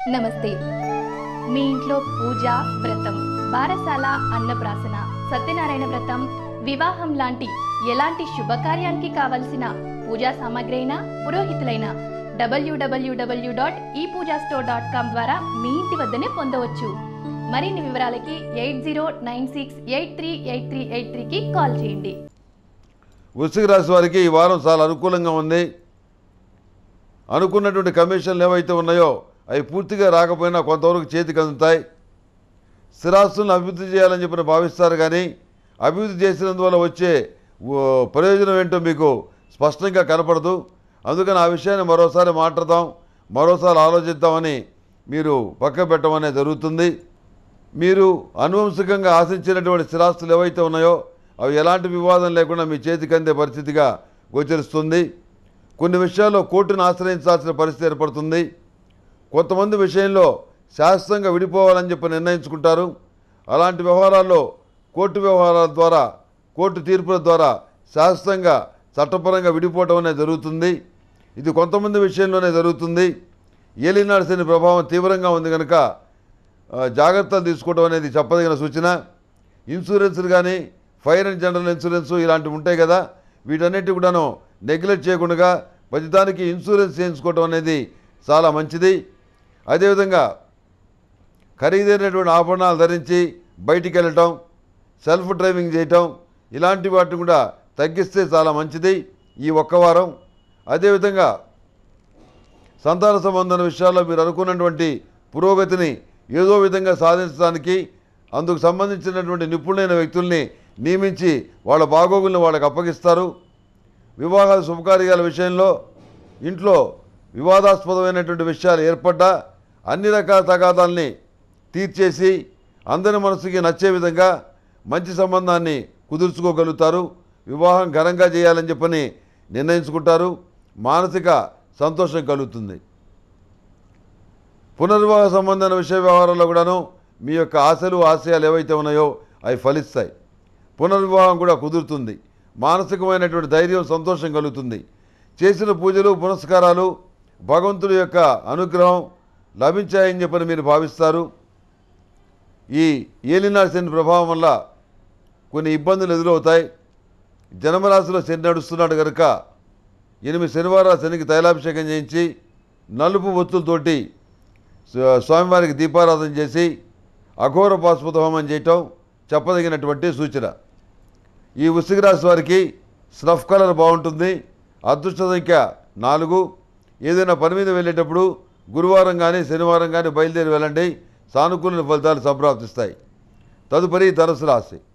నమస్తే మీ ఇంట్లో పూజ వ్రతం బారసాల అన్నప్రాసన సత్యనారాయణ వ్రతం వివాహం లాంటి ఎలాంటి శుభకార్యానికి కావలసిన పూజా సామాగ్రి అయినా పురోహితులైన డబ్ల్యూడబ్ల్యూడబ్ల్యూ డాట్ ఈ పూజా స్టోర్ డాట్ కామ్ ద్వారా మీ ఇంటి వద్దనే పొందవచ్చు మరిన్ని వివరాలకి eight zero nine six eight three eight three eight త్రీకి కాల్ చేయండి వృశ్చిక రాశి వారికి ఈ వారం చాలా అనుకూలంగా ఉంది అనుకున్నటువంటి కమిషన్లు ఏవైతే ఉన్నాయో అవి పూర్తిగా రాకపోయినా కొంతవరకు చేతికి అందుతాయి స్థిరాస్తులను అభివృద్ధి చేయాలని చెప్పిన భావిస్తారు కానీ అభివృద్ధి చేసినందువల్ల వచ్చే ఓ, ప్రయోజనం ఏంటో మీకు స్పష్టంగా కనపడదు అందుకని ఆ విషయాన్ని మరోసారి మాట్లాడదాం మరోసారి ఆలోచిద్దామని మీరు పక్క పెట్టమనే జరుగుతుంది మీరు అనువంశికంగా ఆశించినటువంటి స్థిరాస్తులు ఏవైతే ఉన్నాయో అవి ఎలాంటి వివాదం లేకుండా మీ చేతికి అందే పరిస్థితిగా గోచరిస్తుంది కొన్ని విషయాల్లో కోర్టును ఆశ్రయించాల్సిన పరిస్థితి ఏర్పడుతుంది కొంతమంది విషయంలో శాశ్వతంగా విడిపోవాలని చెప్పి నిర్ణయించుకుంటారు అలాంటి వ్యవహారాల్లో కోర్టు వ్యవహారాల ద్వారా కోర్టు తీర్పుల ద్వారా శాశ్వతంగా చట్టపరంగా విడిపోవటం అనేది జరుగుతుంది ఇది కొంతమంది విషయంలోనే జరుగుతుంది ఏలినాడు శని ప్రభావం తీవ్రంగా ఉంది కనుక ఆ, జాగ్రత్తలు తీసుకోవడం అనేది చెప్పదగిన సూచన ఇన్సూరెన్స్లు కానీ ఫైర్ అండ్ జనరల్ ఇన్సూరెన్స్ ఇలాంటివి ఉంటాయి కదా వీటన్నిటి కూడాను నెగ్లెక్ట్ చేయకుండా ప్రతిదానికి ఇన్సూరెన్స్ చేయించుకోవడం అనేది చాలా మంచిది అదేవిధంగా ఖరీదైనటువంటి ఆభరణాలు ధరించి బయటికి వెళ్ళటం సెల్ఫ్ డ్రైవింగ్ చేయటం ఇలాంటి వాటిని కూడా తగ్గిస్తే చాలా మంచిది ఈ ఒక్క వారం అదేవిధంగా సంతాన సంబంధం విషయాల్లో మీరు అనుకున్నటువంటి పురోగతిని ఏదో విధంగా సాధించడానికి అందుకు సంబంధించినటువంటి నిపుణులైన వ్యక్తుల్ని నియమించి వాళ్ళ బాగోగుల్ని వాళ్ళకి అప్పగిస్తారు వివాహాల శుభకార్యాల విషయంలో ఇంట్లో వివాదాస్పదమైనటువంటి విషయాలు ఏర్పడ్డా అన్ని రకాల తగాదాల్ని తీర్చేసి అందరి మనసుకి నచ్చే విధంగా మంచి సంబంధాన్ని కుదుర్చుకోగలుగుతారు వివాహం ఘనంగా చేయాలని చెప్పని నిర్ణయించుకుంటారు మానసిక సంతోషం కలుగుతుంది పునర్వివాహ సంబంధమైన విషయ వ్యవహారాల్లో కూడాను మీ యొక్క ఆశలు ఆశయాలు ఏవైతే ఉన్నాయో అవి ఫలిస్తాయి పునర్వివాహం కూడా కుదురుతుంది మానసికమైనటువంటి ధైర్యం సంతోషం కలుగుతుంది చేసిన పూజలు పునస్కారాలు భగవంతుడి యొక్క అనుగ్రహం లభించాయని చెప్పని మీరు భావిస్తారు ఈ ఏలినాడు శని ప్రభావం వల్ల కొన్ని ఇబ్బందులు ఎదురవుతాయి జన్మరాశిలో శని నడుస్తున్నాడు కనుక ఎనిమిది శనివారాలు శనికి తైలాభిషేకం చేయించి నలుపు ఒత్తులతోటి స్వ- స్వామివారికి దీపారాధన చేసి అఘోర పాశుపత హోమం చేయటం చెప్పదగినటువంటి సూచన ఈ వృశ్చిక రాశి వారికి స్నఫ్ కలర్ బాగుంటుంది అదృష్ట సంఖ్య నాలుగు ఏదైనా పని మీద వెళ్ళేటప్పుడు గురువారం కానీ శనివారం కానీ బయలుదేరి వెళ్ళండి సానుకూల ఫలితాలు సంప్రాప్తిస్తాయి తదుపరి ధనుసు రాశి